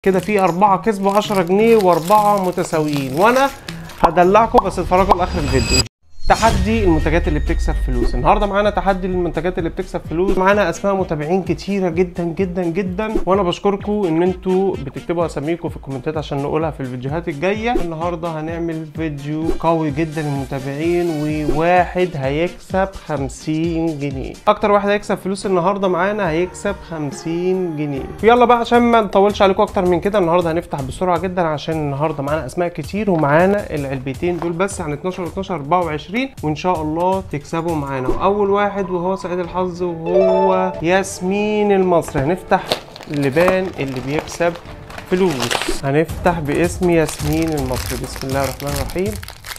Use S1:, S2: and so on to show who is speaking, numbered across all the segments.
S1: كده في أربعة كسبوا 10 جنيه وأربعة متساويين وأنا هدلعكم بس اتفرجوا لآخر الفيديو تحدي المنتجات اللي بتكسب فلوس النهارده معانا تحدي المنتجات اللي بتكسب فلوس معانا اسماء متابعين كتيره جدا جدا جدا وانا بشكركم ان انتوا بتكتبوا اساميكم في الكومنتات عشان نقولها في الفيديوهات الجايه النهارده هنعمل فيديو قوي جدا للمتابعين وواحد هيكسب 50 جنيه اكتر واحد هيكسب فلوس النهارده معانا هيكسب 50 جنيه يلا بقى عشان ما نطولش عليكم اكتر من كده النهارده هنفتح بسرعه جدا عشان النهارده معانا اسماء كتير ومعانا العلبتين دول بس عن 12 12 24 وان شاء الله تكسبوا معانا واول واحد وهو سعيد الحظ وهو ياسمين المصري هنفتح اللبان اللي بيكسب فلوس هنفتح باسم ياسمين المصري بسم الله الرحمن الرحيم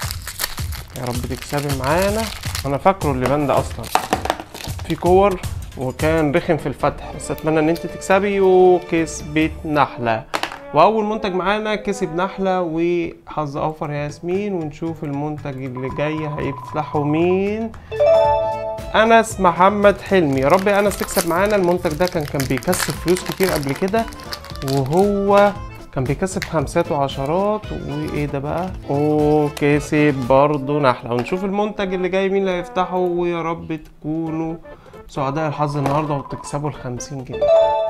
S1: يا رب تكسبي معانا انا فاكره اللبان ده اصلا في كور وكان رخم في الفتح بس اتمنى ان انت تكسبي وكسبت نحله واول منتج معانا كسب نحله وحظ اوفر يا ياسمين ونشوف المنتج اللي جاي هيفتحه مين انس محمد حلمي يا رب يا انس تكسب معانا المنتج ده كان كان بيكسب فلوس كتير قبل كده وهو كان بيكسب خمسات وعشرات وايه ده بقى وكسب برضه نحله ونشوف المنتج اللي جاي مين اللي هيفتحه ويا رب تكونوا سعداء الحظ النهارده وتكسبوا ال 50 جنيه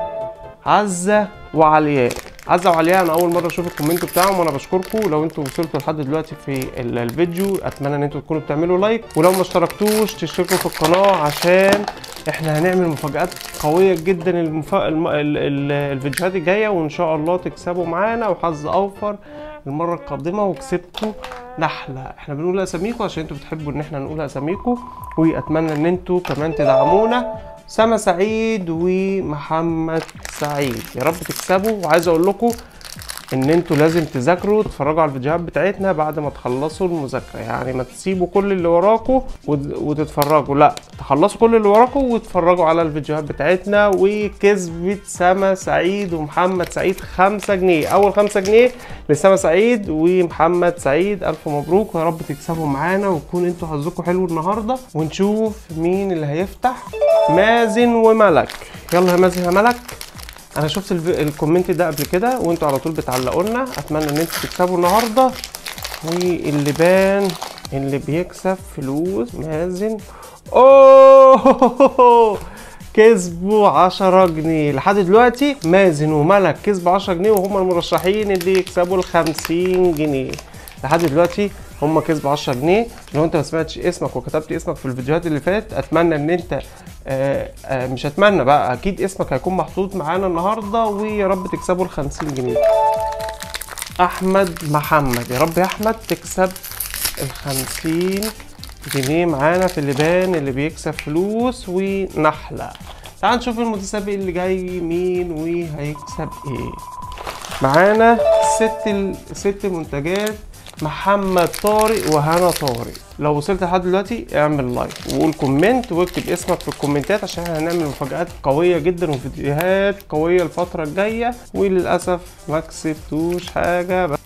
S1: عزة وعلياء عزة وعلياء انا اول مره اشوف الكومنت بتاعهم وانا بشكركم لو انتوا وصلتوا لحد دلوقتي في ال- الفيديو اتمنى ان انتوا تكونوا بتعملوا لايك ولو ما اشتركتوش تشتركوا في القناه عشان احنا هنعمل مفاجآت قويه جدا المف... الم... ال... ال... الفيديوهات الجايه وان شاء الله تكسبوا معانا وحظ اوفر المره القادمه وكسبتوا نحله احنا بنقول اساميكم عشان انتوا بتحبوا ان احنا نقول اساميكم واتمنى ان انتوا كمان تدعمونا سما سعيد ومحمد سعيد يا رب تكسبوا وعايز اقول لكم ان انتوا لازم تذاكروا تتفرجوا على الفيديوهات بتاعتنا بعد ما تخلصوا المذاكره يعني ما تسيبوا كل اللي وراكم وت- وتتفرجوا لا تخلصوا كل اللي وراكم وتتفرجوا على الفيديوهات بتاعتنا وكسبت سما سعيد ومحمد سعيد خمسة جنيه اول خمسة جنيه لسما سعيد ومحمد سعيد الف مبروك ويا رب تكسبوا معانا ويكون انتوا حظكم حلو النهارده ونشوف مين اللي هيفتح مازن وملك يلا يا مازن يا ملك انا شفت الف... الكومنت ده قبل كده وانتوا على طول بتعلقوا لنا اتمنى ان انتوا تكسبوا النهارده واللبان اللي بيكسب فلوس مازن اوه كسبوا 10 جنيه لحد دلوقتي مازن وملك كسبوا 10 جنيه وهم المرشحين اللي يكسبوا ال 50 جنيه لحد دلوقتي هم كسبوا 10 جنيه لو انت ما سمعتش اسمك وكتبت اسمك في الفيديوهات اللي فاتت اتمنى ان انت آه آه مش اتمنى بقى اكيد اسمك هيكون محطوط معانا النهارده ويا رب تكسبوا ال 50 جنيه احمد محمد يا رب يا احمد تكسب ال 50 جنيه معانا في اللبان اللي بيكسب فلوس ونحله تعال نشوف المتسابق اللي جاي مين وهيكسب ايه معانا ست ال... ست منتجات محمد طارق وهنا طارق لو وصلت لحد دلوقتي اعمل لايك وقول كومنت واكتب اسمك في الكومنتات عشان احنا هنعمل مفاجآت قوية جدا وفيديوهات قوية الفترة الجاية وللأسف ما كسبتوش حاجة بس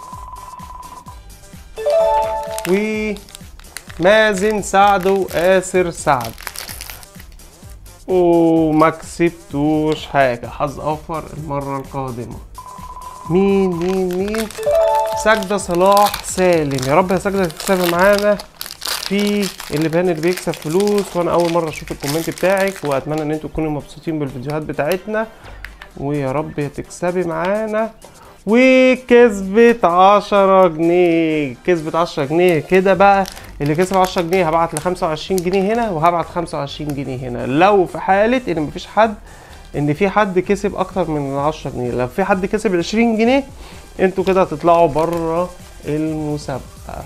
S1: ومازن سعد وآسر سعد وما كسبتوش حاجة حظ أوفر المرة القادمة مين مين مين سجدة صلاح سالم يا رب يا سجدة تكسبي معانا في اللبان اللي بيكسب فلوس وانا اول مره اشوف الكومنت بتاعك واتمنى ان انتوا تكونوا مبسوطين بالفيديوهات بتاعتنا ويا رب تكسبي معانا وكسبت 10 جنيه كسبت 10 جنيه كده بقى اللي كسب 10 جنيه هبعت ل 25 جنيه هنا وهبعت 25 جنيه هنا لو في حاله ان مفيش حد ان في حد كسب اكتر من 10 جنيه لو في حد كسب 20 جنيه انتوا كده هتطلعوا بره المسابقه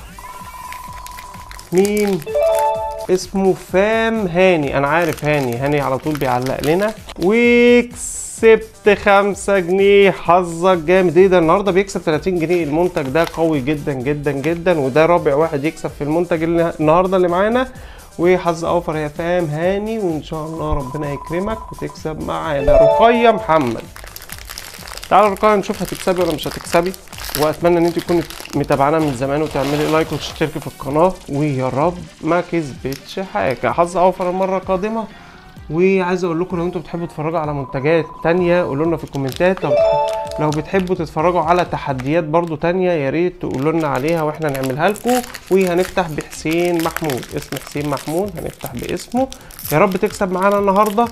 S1: مين اسمه فام هاني انا عارف هاني هاني على طول بيعلق لنا وكسبت خمسة جنيه حظك جامد ايه ده النهارده بيكسب 30 جنيه المنتج ده قوي جدا جدا جدا وده رابع واحد يكسب في المنتج اللي النهارده اللي معانا وحظ اوفر يا فام هاني وان شاء الله ربنا يكرمك وتكسب معانا رقية محمد تعالوا رقية نشوف هتكسبي ولا مش هتكسبي واتمنى ان انت تكوني متابعانا من زمان وتعملي لايك وتشتركي في القناه ويا رب ما كسبتش حاجه حظ اوفر المره القادمه وعايز اقول لكم لو انتوا بتحبوا تتفرجوا على منتجات تانية قولوا لنا في الكومنتات لو لو بتحبوا تتفرجوا على تحديات برضو تانية يا ريت تقولوا لنا عليها واحنا نعملها لكم وهنفتح بحسين محمود اسم حسين محمود هنفتح باسمه يا رب تكسب معانا النهارده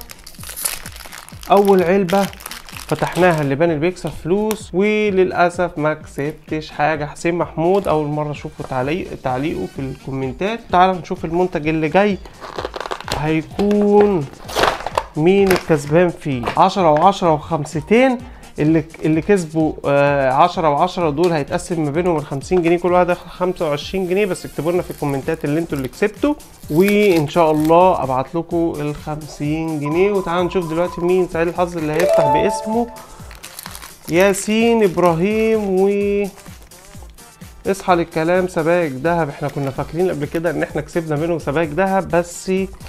S1: اول علبه فتحناها اللي بان اللي بيكسب فلوس وللاسف ما كسبتش حاجه حسين محمود اول مره اشوفه تعليق تعليقه في الكومنتات تعال نشوف المنتج اللي جاي هيكون مين الكسبان فيه 10 و10 وخمستين اللي اللي كسبوا آه 10 و10 دول هيتقسم ما بينهم ال 50 جنيه كل واحد ياخد 25 جنيه بس اكتبوا لنا في الكومنتات اللي انتوا اللي كسبتوا وان شاء الله ابعت لكم ال 50 جنيه وتعالوا نشوف دلوقتي مين سعيد الحظ اللي هيفتح باسمه ياسين ابراهيم و اصحى للكلام سبائك دهب احنا كنا فاكرين قبل كده ان احنا كسبنا منه سبائك دهب بس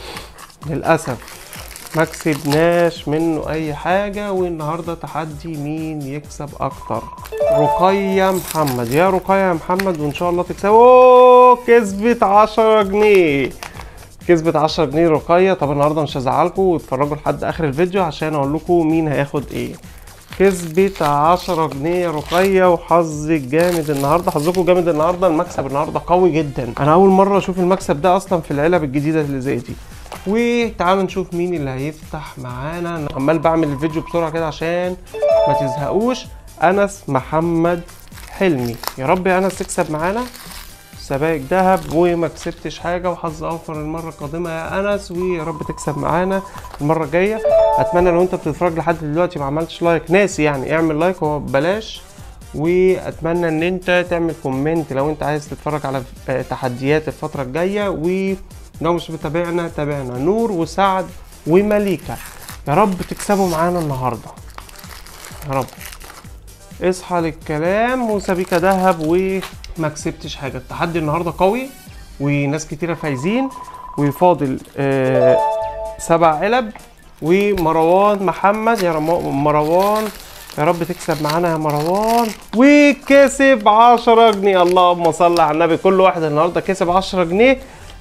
S1: للاسف ما كسبناش منه اي حاجه والنهارده تحدي مين يكسب اكتر رقية محمد يا رقية يا محمد وان شاء الله تكسب اوه كسبت 10 جنيه كسبت 10 جنيه رقية طب النهارده مش هزعلكم واتفرجوا لحد اخر الفيديو عشان اقول لكم مين هياخد ايه كسبت 10 جنيه رقية وحظك جامد النهارده حظكم جامد النهارده المكسب النهارده قوي جدا انا اول مره اشوف المكسب ده اصلا في العلب الجديده اللي زي دي وتعالوا نشوف مين اللي هيفتح معانا انا عمال بعمل الفيديو بسرعه كده عشان ما تزهقوش انس محمد حلمي يا رب يا انس تكسب معانا سبائك دهب وما كسبتش حاجه وحظ اوفر المره القادمه يا انس ويا رب تكسب معانا المره الجايه اتمنى لو انت بتتفرج لحد دلوقتي ما عملتش لايك ناسي يعني اعمل لايك هو ببلاش واتمنى ان انت تعمل كومنت لو انت عايز تتفرج على تحديات الفتره الجايه ولو مش متابعنا تابعنا نور وسعد ومليكه يا رب تكسبوا معانا النهارده يا رب اصحى للكلام وسبيكة دهب وما كسبتش حاجة التحدي النهاردة قوي وناس كتيرة فايزين وفاضل آه سبع علب ومروان محمد يا رم- مروان يا رب تكسب معانا يا مروان وكسب 10 جنيه اللهم صل على النبي كل واحد النهارده كسب 10 جنيه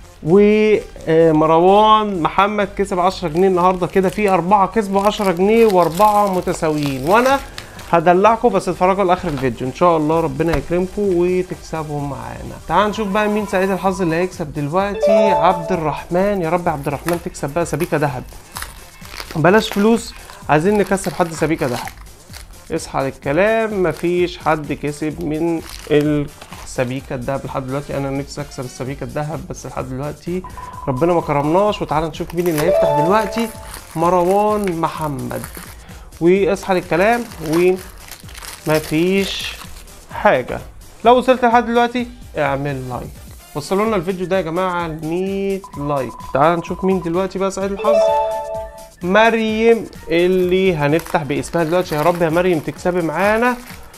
S1: ومروان محمد كسب 10 جنيه النهارده كده في أربعة كسبوا 10 جنيه وأربعة متساويين وأنا هدلعكم بس اتفرجوا لاخر الفيديو ان شاء الله ربنا يكرمكم وتكسبوا معانا تعال نشوف بقى مين سعيد الحظ اللي هيكسب دلوقتي عبد الرحمن يا رب يا عبد الرحمن تكسب بقى سبيكه ذهب بلاش فلوس عايزين نكسب حد سبيكه ذهب اصحى للكلام مفيش حد كسب من السبيكة الدهب لحد دلوقتي انا نفسي اكسب السبيكة الدهب بس لحد دلوقتي ربنا ما كرمناش وتعالى نشوف مين اللي هيفتح دلوقتي مروان محمد واصحى للكلام ومفيش حاجة لو وصلت لحد دلوقتي اعمل لايك وصلوا لنا الفيديو ده يا جماعة ل 100 لايك تعال نشوف مين دلوقتي بقى سعيد الحظ مريم اللي هنفتح باسمها دلوقتي يا رب يا مريم تكسبي معانا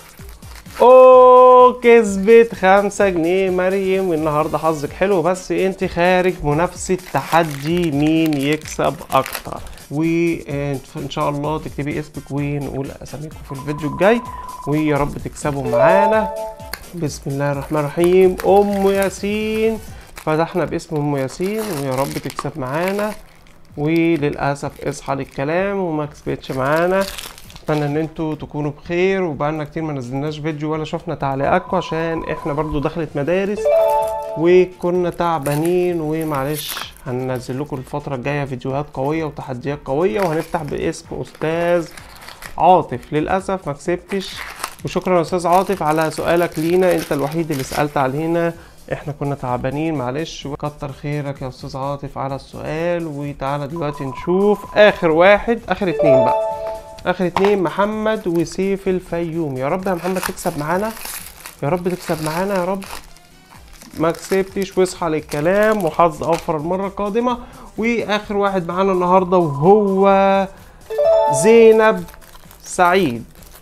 S1: اوه كسبت خمسة جنيه مريم والنهاردة حظك حلو بس انت خارج منافسة تحدي مين يكسب اكتر وان شاء الله تكتبي اسمك ونقول اساميكم في الفيديو الجاي ويا رب تكسبوا معانا بسم الله الرحمن الرحيم ام ياسين فتحنا باسم ام ياسين ويا رب تكسب معانا وللاسف اصحى للكلام وما كسبتش معانا اتمنى ان انتوا تكونوا بخير وبقالنا كتير ما نزلناش فيديو ولا شفنا تعليقاتكم عشان احنا برضو دخلت مدارس وكنا تعبانين ومعلش هننزل لكم الفترة الجاية فيديوهات قوية وتحديات قوية وهنفتح باسم استاذ عاطف للاسف ما كسبتش وشكرا يا استاذ عاطف على سؤالك لينا انت الوحيد اللي سالت علينا احنا كنا تعبانين معلش وكتر خيرك يا استاذ عاطف على السؤال وتعالى دلوقتي نشوف اخر واحد اخر اتنين بقى اخر اتنين محمد وسيف الفيوم يا رب يا محمد تكسب معانا يا رب تكسب معانا يا رب ما كسبتش واصحى للكلام وحظ اوفر المره القادمه واخر واحد معانا النهارده وهو زينب سعيد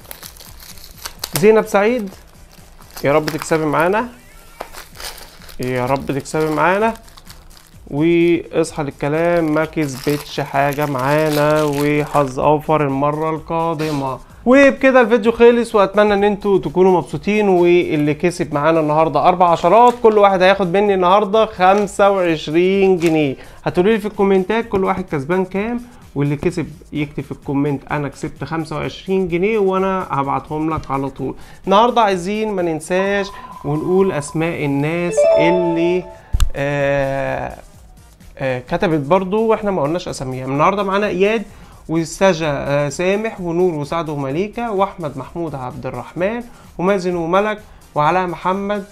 S1: زينب سعيد يا رب تكسبي معانا يا رب تكسبي معانا واصحى للكلام ما كسبتش حاجة معانا وحظ اوفر المرة القادمة وبكده الفيديو خلص واتمنى ان انتوا تكونوا مبسوطين واللي كسب معانا النهارده اربع عشرات كل واحد هياخد مني النهارده 25 جنيه هتقولوا لي في الكومنتات كل واحد كسبان كام واللي كسب يكتب في الكومنت انا كسبت 25 جنيه وانا هبعتهم لك على طول النهارده عايزين ما ننساش ونقول اسماء الناس اللي آه آه كتبت برضو واحنا ما قلناش اساميها النهارده معانا اياد وسجا آه سامح ونور وسعد ومليكه واحمد محمود عبد الرحمن ومازن وملك وعلاء محمد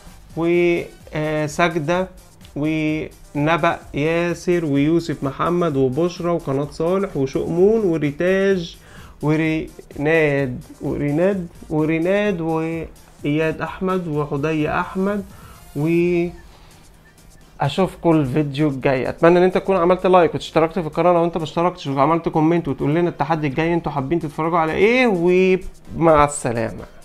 S1: وسجده ونبأ ياسر ويوسف محمد وبشرى وقناة صالح وشؤمون وريتاج وريناد وريناد وريناد وإياد أحمد وحدي أحمد و اشوفكم الفيديو الجاي اتمنى ان انت تكون عملت لايك واشتركت في القناه لو انت ما اشتركتش وعملت كومنت وتقول لنا التحدي الجاي انتوا حابين تتفرجوا على ايه ومع السلامه